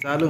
చాలు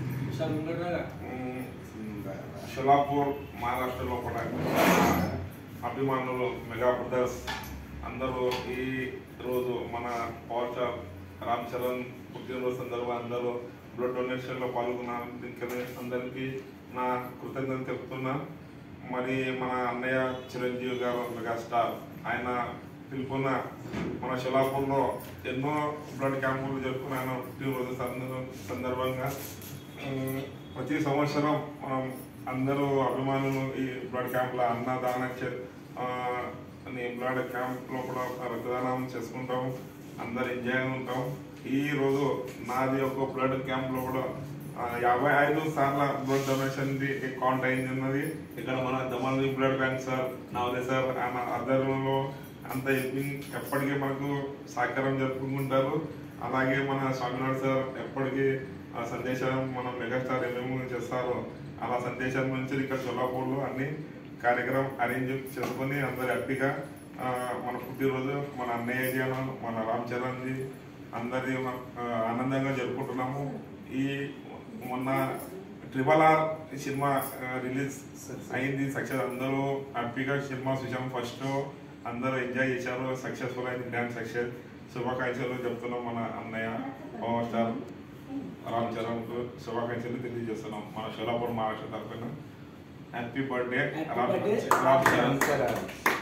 షలాపూర్ మహారాష్ట్రలో కూడా అభిమానులు మెగా బ్రదర్స్ అందరూ ఈ రోజు మన పవర్ స్టార్ రామ్ చరణ్ పుట్టినరోజు సందర్భంగా అందరూ బ్లడ్ డొనేషన్లో పాల్గొన్నారు దీనికి అందరికీ నా కృతజ్ఞత చెప్తున్నా మరి మన అన్నయ్య చిరంజీవి గారు మెగా స్టార్ ఆయన పిలుపున మన షలాపూర్లో ఎన్నో బ్లడ్ క్యాంపులు జరుపుకున్న ఆయన పుట్టినరోజు సంద- సందర్భంగా ఉమ్, ప్రతి సంవత్సరం మనం అందరూ అభిమానులు ఈ బ్లడ్ క్యాంప్లో అన్నదాన చే- ఆ, అని బ్లడ్ క్యాంప్లో కూడా రక్తదానం చేసుకుంటాం అందరు ఎంజాయ్ ఉంటాం ఈ రోజు నాది ఒక బ్లడ్ క్యాంప్లో కూడా ఆ, యాభై ఐదు సార్ల బ్లడ్ డొనేషన్ కౌంట్ అయింది ఉన్నది ఇక్కడ మన దమల్ని బ్లడ్ బ్యాంక్ సార్ నవదే సార్ ఆయన ఆధ్వర్యంలో అంత హెల్పింగ్ ఎప్పటికీ మనకు సహకారం జరుపుకుంటారు అలాగే మన స్వామినాథ్ సార్ ఎప్పటికీ ఆ సందేశం మన మెగాస్టార్ ఏమేమి చేస్తారో అలా సందేశం నుంచి ఇక్కడ సోలాపూర్లో అన్ని కార్యక్రమం అరేంజ్ చేసుకొని అందరు హ్యాపీగా ఆ, మన పుట్టినరోజు మన అన్నయ్య గారు మన రామ్ చరణ్ జీ అందరి మ- ఆ, ఆనందంగా జరుపుకుంటున్నాము ఈ మొన్న ట్రిపుల్ ఆర్ సినిమా రిలీజ్ అయింది సక్సెస్ అందరూ హ్యాపీగా సినిమా చూసాం ఫస్ట్ అందరూ ఎంజాయ్ చేశారు సక్సెస్ఫుల్ అయింది డ్యాన్స్ సక్సెస్ శుభాకాంక్షలు చెప్తున్నాం మన అన్నయ్య పవర్ స్టార్ రామ్ చరణ్ కు శుభాకాంక్షలు తెలియజేస్తున్నాం మన షోలాపూర్ మహారాష్ట్ర తరఫున happy birthday Happy Ram birthday, Ram Charan Ram Charan.